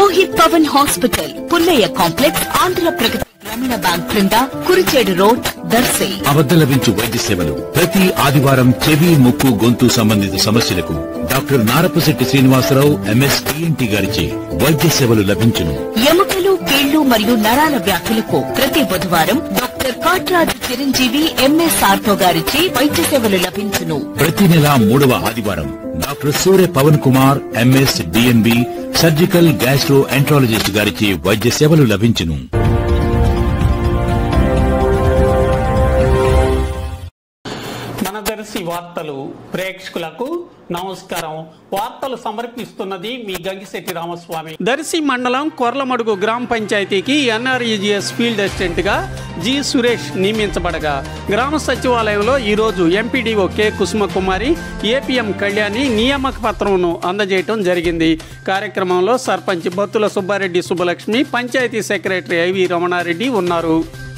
Rohit Pavan Hospital Pullaiah Complex Andhra Pragathi Grameena Bank క్రింద Kurichedu Road Darsi అవద్ద లభించు వైద్య సేవలు ప్రతి ఆదివారం చెవి ముక్కు గొంతు సంబంధిత సమస్యలకు doctor Narapasetti Srinivasarao MS TNT గారిచే వైద్య సేవలు లభించును ఎముకలు కీళ్లు మరియు నరాల వ్యాధులకు ప్రతి బుధవారం doctor Katraju Chiranjeevi MS ortho గారిచే వైద్య సేవలు లభించును ప్రతి నెల మూడవ ఆదివారం doctor Surya Pavan Kumar MS DNB surgical gastroenterologist గారిచే వైద్య సేవలు లభించును మన దర్శి వార్తలు ప్రేక్షకులకు నమస్కారం వార్తలు సమర్పిస్తున్నది మీ గంగిశెట్టి రామస్వామి దర్శి మండలం కొర్లమడుగు గ్రామ పంచాయతీకి ఎన్ఆర్ఈజిఎస్ ఫీల్డ్ అసిస్టెంట్ గా జి సురేష్ నియమించబడగా గ్రామ సచివాలయంలో ఈరోజు MPDO K Kusumakumari APM Kalyani నియామక పత్రంను అందజేయటం జరిగింది కార్యక్రమంలో సర్పంచ్ బత్తుల సుబ్బారెడ్డి సుబ్బలక్ష్మి పంచాయతీ సెక్రటరీ ఐవి రమణారెడ్డి ఉన్నారు